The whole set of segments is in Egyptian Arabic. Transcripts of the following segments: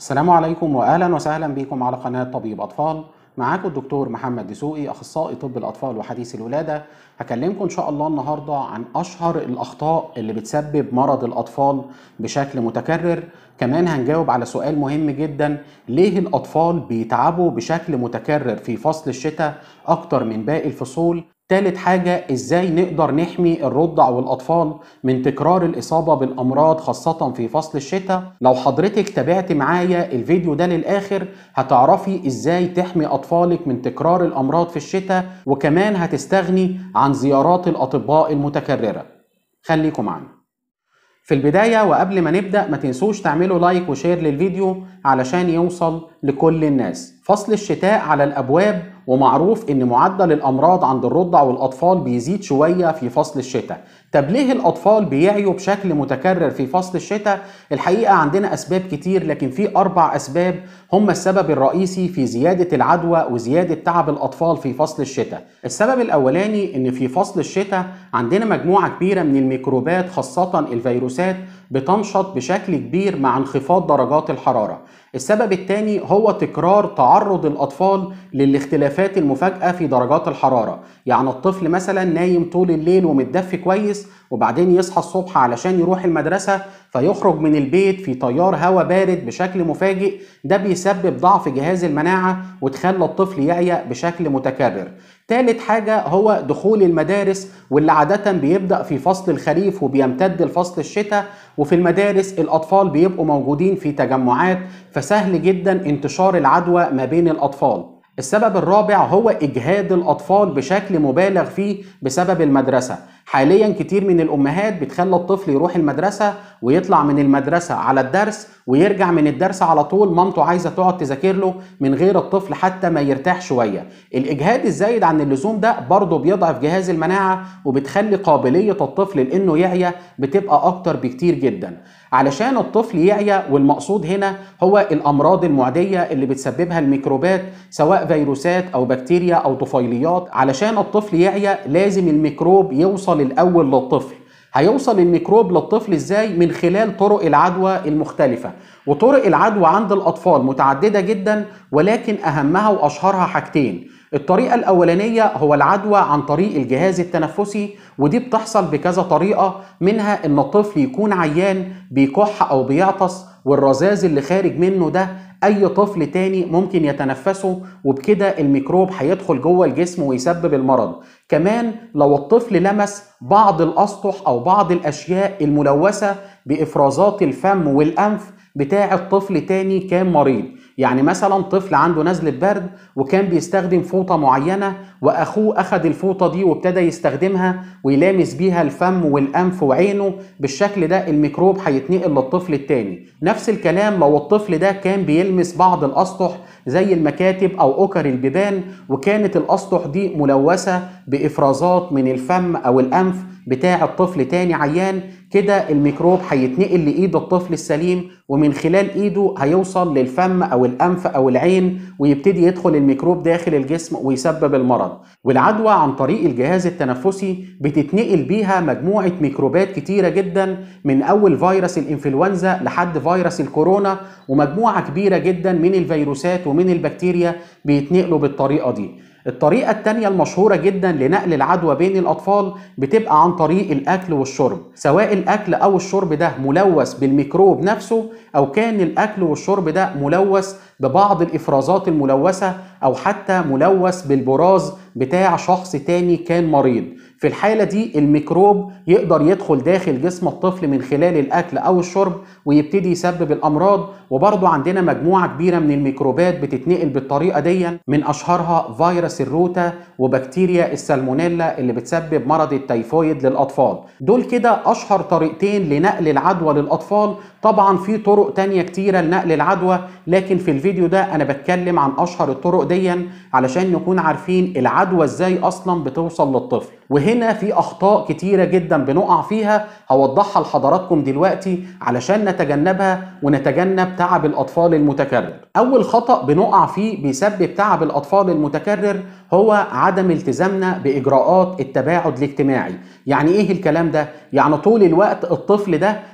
السلام عليكم واهلا وسهلا بكم على قناه طبيب اطفال معاكم الدكتور محمد دسوقي اخصائي طب الاطفال وحديث الولاده هكلمكم ان شاء الله النهارده عن اشهر الاخطاء اللي بتسبب مرض الاطفال بشكل متكرر كمان هنجاوب على سؤال مهم جدا ليه الاطفال بيتعبوا بشكل متكرر في فصل الشتاء اكتر من باقي الفصول تالت حاجة ازاي نقدر نحمي الرضع والاطفال من تكرار الاصابة بالامراض خاصة في فصل الشتاء لو حضرتك تابعت معايا الفيديو ده للاخر هتعرفي ازاي تحمي اطفالك من تكرار الامراض في الشتاء وكمان هتستغني عن زيارات الاطباء المتكررة خليكم معانا في البداية وقبل ما نبدأ ما تنسوش تعملوا لايك وشير للفيديو علشان يوصل لكل الناس فصل الشتاء على الأبواب ومعروف ان معدل الامراض عند الرضع والاطفال بيزيد شويه في فصل الشتاء طب ليه الاطفال بيعيوا بشكل متكرر في فصل الشتاء الحقيقه عندنا اسباب كتير لكن في اربع اسباب هم السبب الرئيسي في زياده العدوى وزياده تعب الاطفال في فصل الشتاء السبب الاولاني ان في فصل الشتاء عندنا مجموعه كبيره من الميكروبات خاصه الفيروسات بتنشط بشكل كبير مع انخفاض درجات الحراره السبب الثاني هو تكرار تعرض الاطفال للاختلافات المفاجئه في درجات الحراره يعني الطفل مثلا نايم طول الليل ومتدفي كويس وبعدين يصحى الصبح علشان يروح المدرسه فيخرج من البيت في تيار هواء بارد بشكل مفاجئ ده بيسبب ضعف جهاز المناعه وتخلى الطفل يعيا بشكل متكرر تالت حاجة هو دخول المدارس واللي عادة بيبدأ في فصل الخريف وبيمتد لفصل الشتاء وفي المدارس الأطفال بيبقوا موجودين في تجمعات فسهل جدا انتشار العدوى ما بين الأطفال السبب الرابع هو إجهاد الأطفال بشكل مبالغ فيه بسبب المدرسة حاليا كتير من الأمهات بتخلى الطفل يروح المدرسة ويطلع من المدرسة على الدرس ويرجع من الدرس على طول مامته عايزة تقعد تذاكر له من غير الطفل حتى ما يرتاح شوية الإجهاد الزايد عن اللزوم ده برضه بيضعف جهاز المناعة وبتخلي قابلية الطفل لأنه يعيا بتبقى أكتر بكتير جدا علشان الطفل يعيا والمقصود هنا هو الأمراض المعدية اللي بتسببها الميكروبات سواء فيروسات أو بكتيريا أو طفيليات علشان الطفل يعيا لازم الميكروب يوصل الأول للطفل هيوصل الميكروب للطفل ازاي من خلال طرق العدوى المختلفة وطرق العدوى عند الأطفال متعددة جدا ولكن أهمها وأشهرها حاجتين الطريقة الأولانية هو العدوى عن طريق الجهاز التنفسي ودي بتحصل بكذا طريقة منها إن الطفل يكون عيان بيكح أو بيعطس والرذاذ اللي خارج منه ده اي طفل تاني ممكن يتنفسه وبكده الميكروب هيدخل جوه الجسم ويسبب المرض كمان لو الطفل لمس بعض الاسطح او بعض الاشياء الملوثه بافرازات الفم والانف بتاع الطفل تاني كان مريض يعني مثلا طفل عنده نزلة برد وكان بيستخدم فوطة معينة وأخوه أخد الفوطة دي وابتدى يستخدمها ويلامس بيها الفم والأنف وعينه بالشكل ده الميكروب هيتنقل للطفل التاني نفس الكلام لو الطفل ده كان بيلمس بعض الأسطح زي المكاتب أو أكر البيبان وكانت الأسطح دي ملوثة بإفرازات من الفم أو الأنف بتاع الطفل تاني عيان كده الميكروب هيتنقل لإيد الطفل السليم ومن خلال إيده هيوصل للفم أو الأنف أو العين ويبتدي يدخل الميكروب داخل الجسم ويسبب المرض والعدوى عن طريق الجهاز التنفسي بتتنقل بيها مجموعة ميكروبات كتيرة جدا من أول فيروس الإنفلونزا لحد فيروس الكورونا ومجموعة كبيرة جدا من الفيروسات ومن البكتيريا بيتنقلوا بالطريقة دي الطريقة التانية المشهورة جدا لنقل العدوى بين الأطفال بتبقى عن طريق الأكل والشرب سواء الأكل أو الشرب ده ملوث بالميكروب نفسه أو كان الأكل والشرب ده ملوث ببعض الإفرازات الملوثة أو حتى ملوث بالبراز بتاع شخص تاني كان مريض في الحالة دي الميكروب يقدر يدخل داخل جسم الطفل من خلال الأكل أو الشرب ويبتدي يسبب الأمراض وبرضو عندنا مجموعة كبيرة من الميكروبات بتتنقل بالطريقة دي من أشهرها فيروس الروتا وبكتيريا السالمونيلا اللي بتسبب مرض التيفويد للأطفال دول كده أشهر طريقتين لنقل العدوى للأطفال طبعا في طرق تانية كتيرة لنقل العدوى لكن في الفيديو ده أنا بتكلم عن أشهر الطرق دي علشان نكون عارفين العدوى إزاي أصلا بتوصل للطفل وهنا في أخطاء كتيرة جدا بنقع فيها هوضحها لحضراتكم دلوقتي علشان نتجنبها ونتجنب تعب الأطفال المتكرر أول خطأ بنقع فيه بيسبب تعب الأطفال المتكرر هو عدم التزامنا بإجراءات التباعد الاجتماعي يعني إيه الكلام ده؟ يعني طول الوقت الطفل ده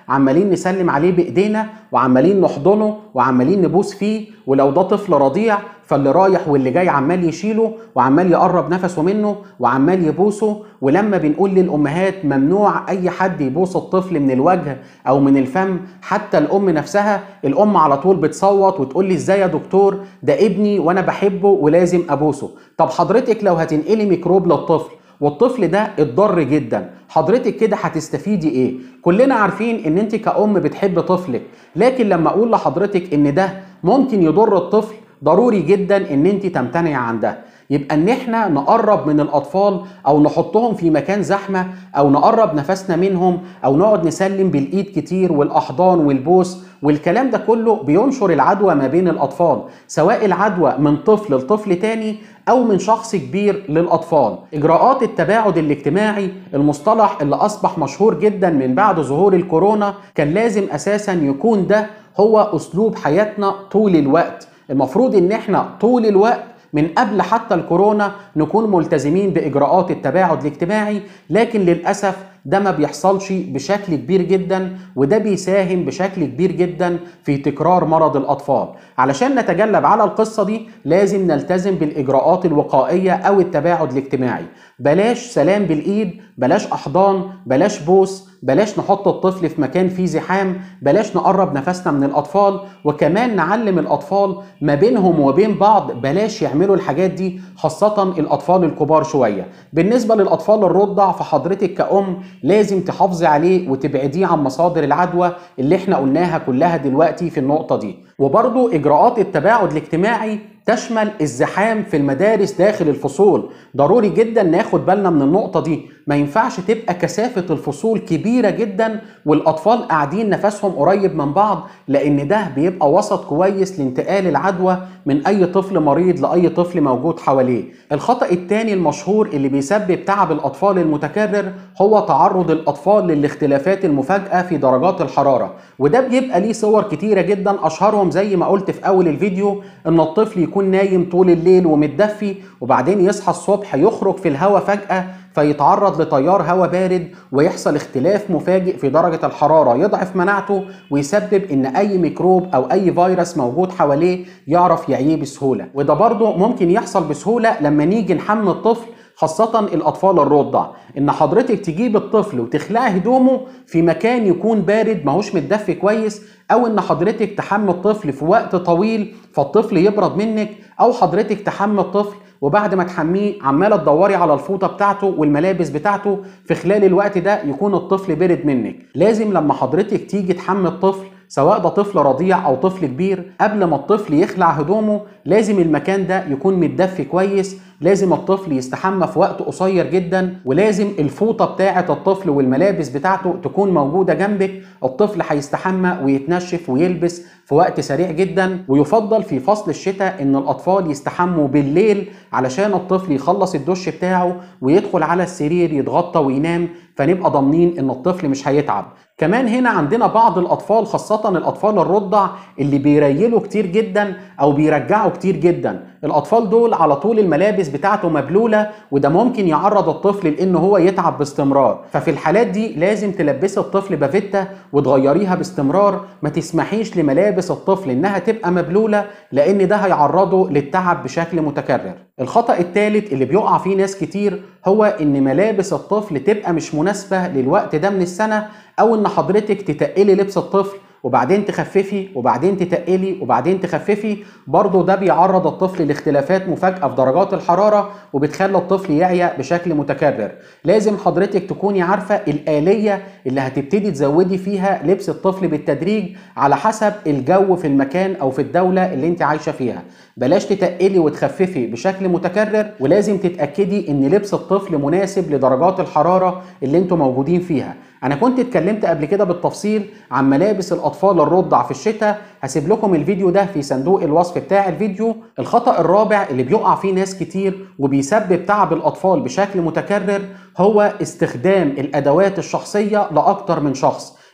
عمالين نسلم عليه بايدينا وعمالين نحضنه وعمالين نبوس فيه ولو ده طفل رضيع فاللي رايح واللي جاي عمال يشيله وعمال يقرب نفسه منه وعمال يبوسه ولما بنقول للامهات ممنوع اي حد يبوس الطفل من الوجه او من الفم حتى الام نفسها الام على طول بتصوت وتقول لي ازاي يا دكتور ده ابني وانا بحبه ولازم ابوسه طب حضرتك لو هتنقلي ميكروب للطفل والطفل ده اتضر جدا حضرتك كده هتستفيدي ايه كلنا عارفين ان انت كأم بتحب طفلك لكن لما اقول لحضرتك ان ده ممكن يضر الطفل ضروري جدا ان انت تمتنعي عن ده يبقى ان احنا نقرب من الاطفال او نحطهم في مكان زحمه او نقرب نفسنا منهم او نقعد نسلم بالايد كتير والاحضان والبوس والكلام ده كله بينشر العدوى ما بين الاطفال سواء العدوى من طفل لطفل تاني او من شخص كبير للاطفال اجراءات التباعد الاجتماعي المصطلح اللي اصبح مشهور جدا من بعد ظهور الكورونا كان لازم اساسا يكون ده هو اسلوب حياتنا طول الوقت المفروض ان احنا طول الوقت من قبل حتى الكورونا نكون ملتزمين باجراءات التباعد الاجتماعي لكن للاسف ده ما بيحصلش بشكل كبير جدا وده بيساهم بشكل كبير جدا في تكرار مرض الاطفال علشان نتجنب على القصه دي لازم نلتزم بالاجراءات الوقائيه او التباعد الاجتماعي بلاش سلام بالايد بلاش احضان بلاش بوس بلاش نحط الطفل في مكان فيه زحام بلاش نقرب نفسنا من الاطفال وكمان نعلم الاطفال ما بينهم وبين بعض بلاش يعملوا الحاجات دي خاصه الاطفال الكبار شويه بالنسبه للاطفال الرضع فحضرتك كأم لازم تحافظي عليه وتبعديه عن مصادر العدوى اللي احنا قلناها كلها دلوقتي في النقطه دي وبرضو اجراءات التباعد الاجتماعي تشمل الزحام في المدارس داخل الفصول ضروري جدا ناخد بالنا من النقطة دي ما ينفعش تبقى كثافة الفصول كبيرة جدا والأطفال قاعدين نفسهم قريب من بعض لأن ده بيبقى وسط كويس لانتقال العدوى من أي طفل مريض لأي طفل موجود حواليه الخطأ الثاني المشهور اللي بيسبب تعب الأطفال المتكرر هو تعرض الأطفال للاختلافات المفاجئة في درجات الحرارة وده بيبقى ليه صور كتيرة جدا أشهرهم زي ما قلت في أول الفيديو إن الطفل يكون نايم طول الليل ومتدفي وبعدين يصحى الصبح يخرج في الهواء فجأة فيتعرض لتيار هواء بارد ويحصل اختلاف مفاجئ في درجة الحرارة يضعف مناعته ويسبب ان اي ميكروب او اي فيروس موجود حواليه يعرف يعيه بسهولة وده برضه ممكن يحصل بسهولة لما نيجي نحمل الطفل خاصة الأطفال الرضع إن حضرتك تجيب الطفل وتخلعي هدومه في مكان يكون بارد ماهوش متدفي كويس أو إن حضرتك تحمل الطفل في وقت طويل فالطفل يبرد منك أو حضرتك تحمل الطفل وبعد ما تحميه عماله تدوري على الفوطه بتاعته والملابس بتاعته في خلال الوقت ده يكون الطفل برد منك لازم لما حضرتك تيجي تحمي الطفل سواء ده طفل رضيع او طفل كبير قبل ما الطفل يخلع هدومه لازم المكان ده يكون متدفي كويس لازم الطفل يستحمى في وقت قصير جدا ولازم الفوطه بتاعه الطفل والملابس بتاعته تكون موجوده جنبك الطفل هيستحمى ويتنشف ويلبس في وقت سريع جدا ويفضل في فصل الشتاء ان الاطفال يستحموا بالليل علشان الطفل يخلص الدش بتاعه ويدخل على السرير يتغطى وينام فنبقى ضامنين ان الطفل مش هيتعب كمان هنا عندنا بعض الاطفال خاصه الاطفال الرضع اللي بيريلوا كتير جدا او بيرجعوا كتير جدا الاطفال دول على طول الملابس بتاعته مبلوله وده ممكن يعرض الطفل لان هو يتعب باستمرار ففي الحالات دي لازم تلبسي الطفل بافيتا وتغيريها باستمرار ما تسمحيش لملابس الطفل انها تبقى مبلوله لان ده هيعرضه للتعب بشكل متكرر الخطا الثالث اللي بيقع فيه ناس كتير هو ان ملابس الطفل تبقى مش مناسبه للوقت ده من السنه او ان حضرتك تتقلي لبس الطفل وبعدين تخففي وبعدين تتقلي وبعدين تخففي برضه ده بيعرض الطفل لاختلافات مفاجئة في درجات الحرارة وبتخلي الطفل يعيا بشكل متكرر لازم حضرتك تكوني عارفة الآلية اللي هتبتدي تزودي فيها لبس الطفل بالتدريج على حسب الجو في المكان أو في الدولة اللي انت عايشة فيها بلاش تتقلي وتخففي بشكل متكرر ولازم تتأكدي ان لبس الطفل مناسب لدرجات الحرارة اللي انتم موجودين فيها انا كنت اتكلمت قبل كده بالتفصيل عن ملابس الاطفال الرضع في الشتاء هسيب لكم الفيديو ده في صندوق الوصف بتاع الفيديو الخطا الرابع اللي بيقع فيه ناس كتير وبيسبب تعب الاطفال بشكل متكرر هو استخدام الادوات الشخصيه لاكتر من شخص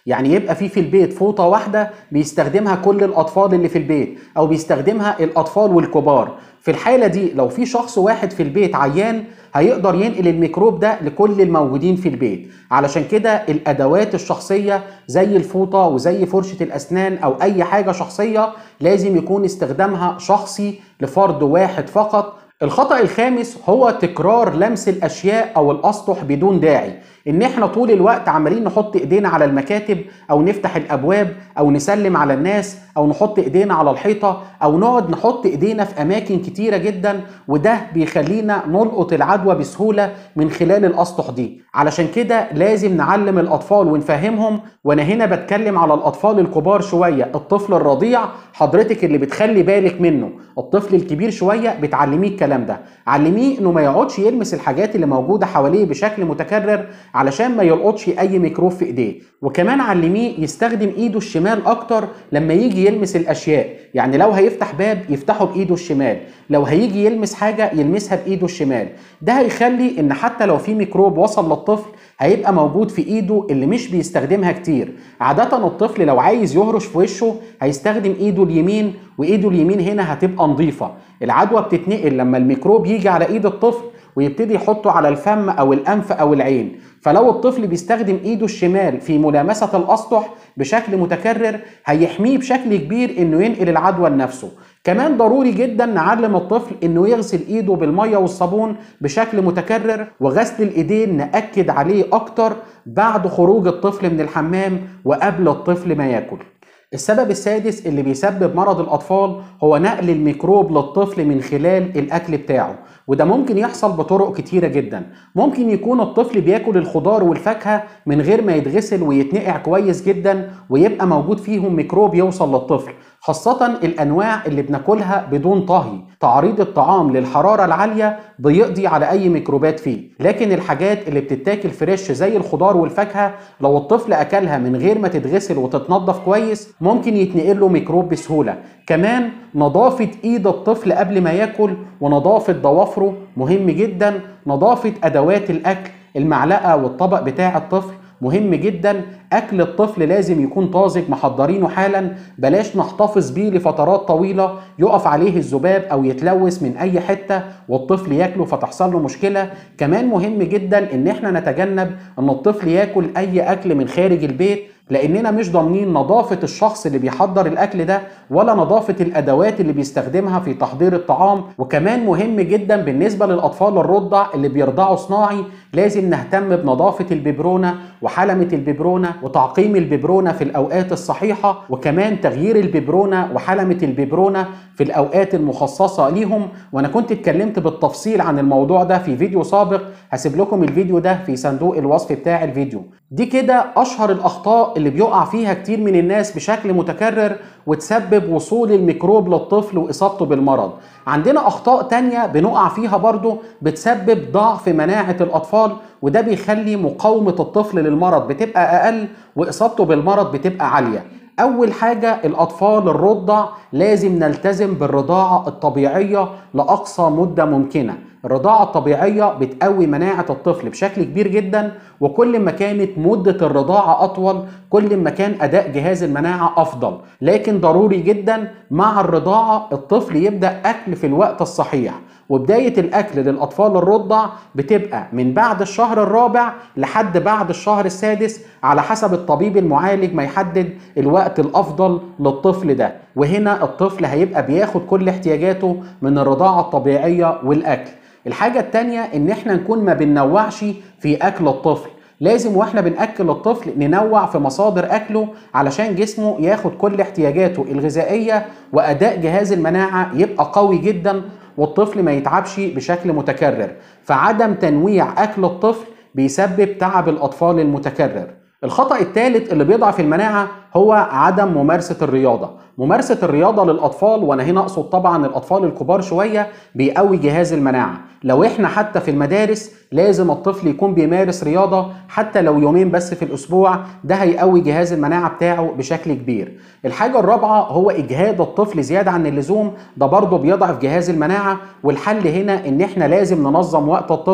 يعني يبقى في في البيت فوطة واحدة بيستخدمها كل الأطفال اللي في البيت أو بيستخدمها الأطفال والكبار في الحالة دي لو في شخص واحد في البيت عيان هيقدر ينقل الميكروب ده لكل الموجودين في البيت علشان كده الأدوات الشخصية زي الفوطة وزي فرشة الأسنان أو أي حاجة شخصية لازم يكون استخدامها شخصي لفرد واحد فقط الخطأ الخامس هو تكرار لمس الأشياء أو الأسطح بدون داعي إن إحنا طول الوقت عمالين نحط إيدينا على المكاتب أو نفتح الأبواب أو نسلم على الناس أو نحط إيدينا على الحيطة أو نقعد نحط إيدينا في أماكن كتيرة جدا وده بيخلينا نلقط العدوى بسهولة من خلال الأسطح دي علشان كده لازم نعلم الأطفال ونفهمهم وأنا هنا بتكلم على الأطفال الكبار شوية الطفل الرضيع حضرتك اللي بتخلي بالك منه الطفل الكبير شوية بتعلميه الكلام ده علميه إنه ما يقعدش يلمس الحاجات اللي موجودة حواليه بشكل متكرر علشان ما يلقطش أي ميكروب في إيديه وكمان علميه يستخدم إيده الشمال أكتر لما يجي يلمس الأشياء يعني لو هيفتح باب يفتحه بإيده الشمال لو هيجي يلمس حاجة يلمسها بإيده الشمال ده هيخلي إن حتى لو في ميكروب وصل للطفل هيبقى موجود في ايده اللي مش بيستخدمها كتير عادة الطفل لو عايز يهرش في وشه هيستخدم ايده اليمين وايده اليمين هنا هتبقى نظيفة العدوى بتتنقل لما الميكروب يجي على ايد الطفل ويبتدي يحطه على الفم او الانف او العين فلو الطفل بيستخدم ايده الشمال في ملامسة الاسطح بشكل متكرر هيحميه بشكل كبير انه ينقل العدوى لنفسه كمان ضروري جدا نعلم الطفل انه يغسل ايده بالميه والصابون بشكل متكرر وغسل الايدين ناكد عليه اكتر بعد خروج الطفل من الحمام وقبل الطفل ما ياكل السبب السادس اللي بيسبب مرض الأطفال هو نقل الميكروب للطفل من خلال الأكل بتاعه وده ممكن يحصل بطرق كتيرة جدا ممكن يكون الطفل بياكل الخضار والفاكهة من غير ما يتغسل ويتنقع كويس جدا ويبقى موجود فيهم ميكروب يوصل للطفل خاصة الأنواع اللي بناكلها بدون طهي تعريض الطعام للحرارة العالية بيقضي على أي ميكروبات فيه لكن الحاجات اللي بتتاكل فريش زي الخضار والفاكهة لو الطفل أكلها من غير ما تتغسل وتتنضف كويس ممكن يتنقل له ميكروب بسهولة كمان نظافة إيد الطفل قبل ما ياكل ونظافة ضوافره مهم جدا نظافة أدوات الأكل المعلقة والطبق بتاع الطفل مهم جدا اكل الطفل لازم يكون طازج محضرينه حالا بلاش نحتفظ بيه لفترات طويله يقف عليه الذباب او يتلوث من اي حته والطفل ياكله فتحصل له مشكله كمان مهم جدا ان احنا نتجنب ان الطفل ياكل اي اكل من خارج البيت لاننا مش ضامنين نظافه الشخص اللي بيحضر الاكل ده ولا نظافه الادوات اللي بيستخدمها في تحضير الطعام وكمان مهم جدا بالنسبه للاطفال الرضع اللي بيرضعوا صناعي لازم نهتم بنظافه الببرونه وحلمه الببرونه وتعقيم الببرونه في الاوقات الصحيحه وكمان تغيير الببرونه وحلمه الببرونه في الاوقات المخصصه ليهم وانا كنت اتكلمت بالتفصيل عن الموضوع ده في فيديو سابق هسيب لكم الفيديو ده في صندوق الوصف بتاع الفيديو دي كده اشهر الاخطاء اللي بيقع فيها كتير من الناس بشكل متكرر وتسبب وصول الميكروب للطفل واصابته بالمرض عندنا اخطاء تانية بنقع فيها برضو بتسبب ضعف مناعة الاطفال وده بيخلي مقاومة الطفل للمرض بتبقى اقل واصابته بالمرض بتبقى عالية أول حاجة الأطفال الرضع لازم نلتزم بالرضاعة الطبيعية لأقصى مدة ممكنة الرضاعة الطبيعية بتقوي مناعة الطفل بشكل كبير جدا وكل ما كانت مدة الرضاعة أطول كل ما كان أداء جهاز المناعة أفضل لكن ضروري جدا مع الرضاعة الطفل يبدأ أكل في الوقت الصحيح وبداية الأكل للأطفال الرضع بتبقى من بعد الشهر الرابع لحد بعد الشهر السادس على حسب الطبيب المعالج ما يحدد الوقت الأفضل للطفل ده وهنا الطفل هيبقى بياخد كل احتياجاته من الرضاعة الطبيعية والأكل الحاجة التانية إن إحنا نكون ما بننوعش في أكل الطفل لازم واحنا بنأكل الطفل ننوع في مصادر أكله علشان جسمه ياخد كل احتياجاته الغذائية وأداء جهاز المناعة يبقى قوي جدا والطفل ما يتعبش بشكل متكرر فعدم تنويع أكل الطفل بيسبب تعب الأطفال المتكرر الخطأ الثالث اللي بيضعف المناعة هو عدم ممارسة الرياضة ممارسة الرياضة للأطفال وأنا هنا أقصد طبعا الأطفال الكبار شوية بيقوي جهاز المناعة لو إحنا حتى في المدارس لازم الطفل يكون بيمارس رياضة حتى لو يومين بس في الأسبوع ده هيقوي جهاز المناعة بتاعه بشكل كبير الحاجة الرابعة هو إجهاد الطفل زيادة عن اللزوم ده برضه بيضعف جهاز المناعة والحل هنا إن إحنا لازم ننظم وقت الطفل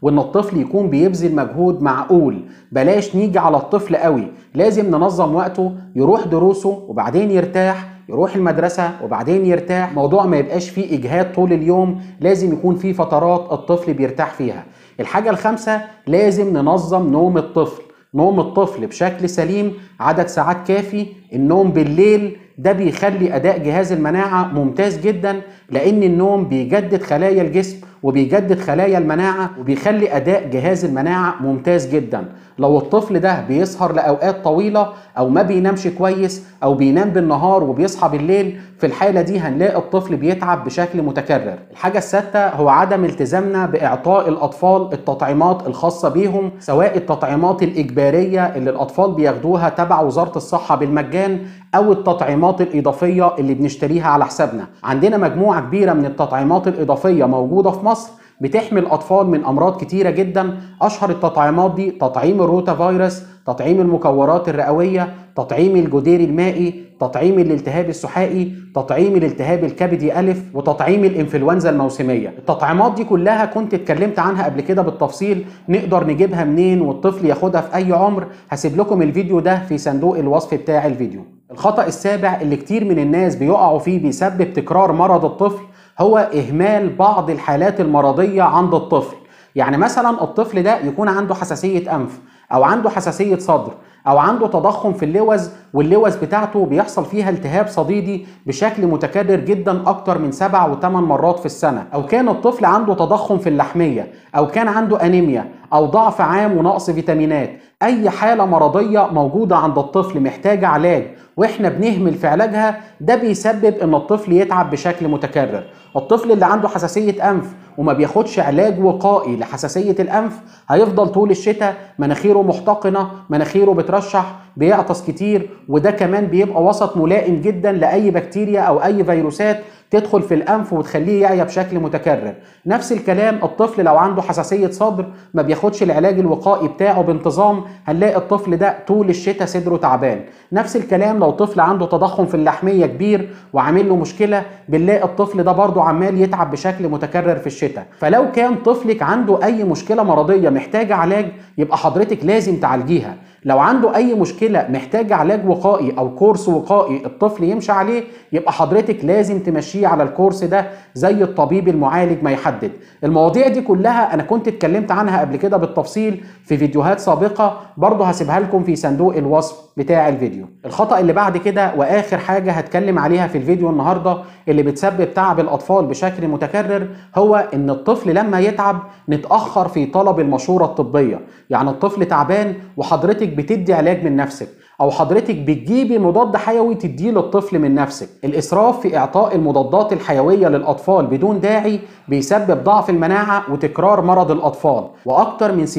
وان الطفل يكون بيبذل مجهود معقول بلاش نيجي على الطفل قوي لازم ننظم وقته يروح دروسه وبعدين يرتاح يروح المدرسة وبعدين يرتاح موضوع ما يبقاش فيه إجهاد طول اليوم لازم يكون فيه فترات الطفل بيرتاح فيها الحاجة الخامسة لازم ننظم نوم الطفل نوم الطفل بشكل سليم عدد ساعات كافي النوم بالليل ده بيخلي اداء جهاز المناعه ممتاز جدا لان النوم بيجدد خلايا الجسم وبيجدد خلايا المناعه وبيخلي اداء جهاز المناعه ممتاز جدا لو الطفل ده بيسهر لاوقات طويله او ما بينامش كويس او بينام بالنهار وبيصحى بالليل في الحاله دي هنلاقي الطفل بيتعب بشكل متكرر الحاجه السادسه هو عدم التزامنا باعطاء الاطفال التطعيمات الخاصه بيهم سواء التطعيمات الاجباريه اللي الاطفال بياخدوها تبع وزاره الصحه بالمجان او التطعيمات الاضافيه اللي بنشتريها على حسابنا عندنا مجموعه كبيره من التطعيمات الاضافيه موجوده في مصر بتحمي الاطفال من امراض كتيره جدا اشهر التطعيمات دي تطعيم الروتا فيروس تطعيم المكورات الرئويه تطعيم الجدير المائي تطعيم الالتهاب السحائي تطعيم الالتهاب الكبدي ألف وتطعيم الإنفلونزا الموسمية التطعيمات دي كلها كنت اتكلمت عنها قبل كده بالتفصيل نقدر نجيبها منين والطفل ياخدها في أي عمر هسيب لكم الفيديو ده في صندوق الوصف بتاع الفيديو الخطأ السابع اللي كتير من الناس بيقعوا فيه بيسبب تكرار مرض الطفل هو إهمال بعض الحالات المرضية عند الطفل يعني مثلا الطفل ده يكون عنده حساسية أنف أو عنده حساسية صدر او عنده تضخم في اللوز واللوز بتاعته بيحصل فيها التهاب صديدي بشكل متكرر جدا اكتر من سبع وثمان مرات في السنه او كان الطفل عنده تضخم في اللحميه او كان عنده انيميا او ضعف عام ونقص فيتامينات اي حاله مرضيه موجوده عند الطفل محتاجه علاج واحنا بنهمل في علاجها ده بيسبب ان الطفل يتعب بشكل متكرر الطفل اللي عنده حساسيه انف وما بياخدش علاج وقائي لحساسيه الانف هيفضل طول الشتاء مناخيره محتقنه مناخيره بترشح بيعطس كتير وده كمان بيبقى وسط ملائم جدا لاي بكتيريا او اي فيروسات تدخل في الانف وتخليه يعيا بشكل متكرر نفس الكلام الطفل لو عنده حساسيه صدر ما بياخدش العلاج الوقائي بتاعه بانتظام هنلاقي الطفل ده طول الشتاء صدره تعبان نفس الكلام لو طفل عنده تضخم في اللحميه كبير وعامل له مشكله بنلاقي الطفل ده برضه عمال يتعب بشكل متكرر في الشتاء فلو كان طفلك عنده اي مشكله مرضيه محتاجه علاج يبقى حضرتك لازم تعالجيها لو عنده اي مشكله محتاجه علاج وقائي او كورس وقائي الطفل يمشي عليه يبقى حضرتك لازم تمشيه على الكورس ده زي الطبيب المعالج ما يحدد المواضيع دي كلها انا كنت اتكلمت عنها قبل كده بالتفصيل في فيديوهات سابقه برضه هسيبها لكم في صندوق الوصف بتاع الفيديو الخطا اللي بعد كده واخر حاجه هتكلم عليها في الفيديو النهارده اللي بتسبب تعب الاطفال بشكل متكرر هو ان الطفل لما يتعب نتاخر في طلب المشوره الطبيه يعني الطفل تعبان وحضرتك بتدي علاج من نفسك او حضرتك بتجيبي مضاد حيوي تديه للطفل من نفسك الاسراف في اعطاء المضادات الحيويه للاطفال بدون داعي بيسبب ضعف المناعه وتكرار مرض الاطفال واكتر من 60%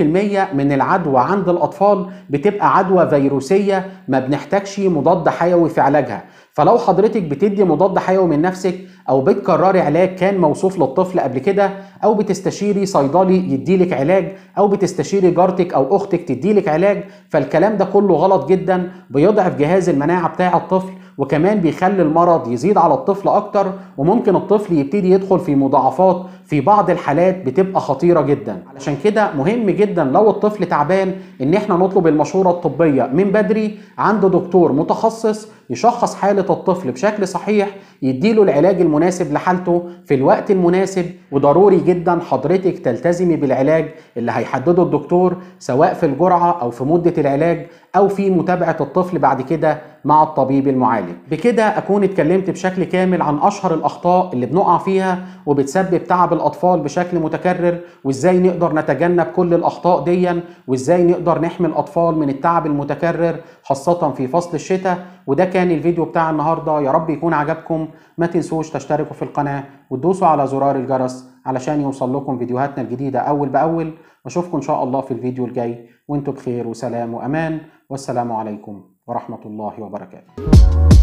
من العدوى عند الاطفال بتبقى عدوى فيروسيه ما بنحتاجش مضاد حيوي في علاجها فلو حضرتك بتدي مضاد حيوي من نفسك او بتكرري علاج كان موصوف للطفل قبل كده او بتستشيري صيدلي يديلك علاج او بتستشيري جارتك او اختك تديلك علاج فالكلام ده كله غلط جدا بيضعف جهاز المناعه بتاع الطفل وكمان بيخلي المرض يزيد على الطفل اكتر وممكن الطفل يبتدي يدخل في مضاعفات في بعض الحالات بتبقى خطيره جدا علشان كده مهم جدا لو الطفل تعبان ان احنا نطلب المشوره الطبيه من بدري عند دكتور متخصص يشخص حاله الطفل بشكل صحيح يديله العلاج المناسب لحالته في الوقت المناسب وضروري جدا حضرتك تلتزمي بالعلاج اللي هيحدده الدكتور سواء في الجرعه او في مده العلاج او في متابعه الطفل بعد كده مع الطبيب المعالج بكده اكون اتكلمت بشكل كامل عن اشهر الاخطاء اللي بنقع فيها وبتسبب تعب الاطفال بشكل متكرر وازاي نقدر نتجنب كل الاخطاء ديا وازاي نقدر نحمي الاطفال من التعب المتكرر خاصه في فصل الشتاء وده كان الفيديو بتاع النهارده يا رب يكون عجبكم ما تنسوش تشتركوا في القناه وتدوسوا على زرار الجرس علشان يوصل لكم فيديوهاتنا الجديده اول باول واشوفكم ان شاء الله في الفيديو الجاي وانتم بخير وسلام وامان والسلام عليكم ورحمه الله وبركاته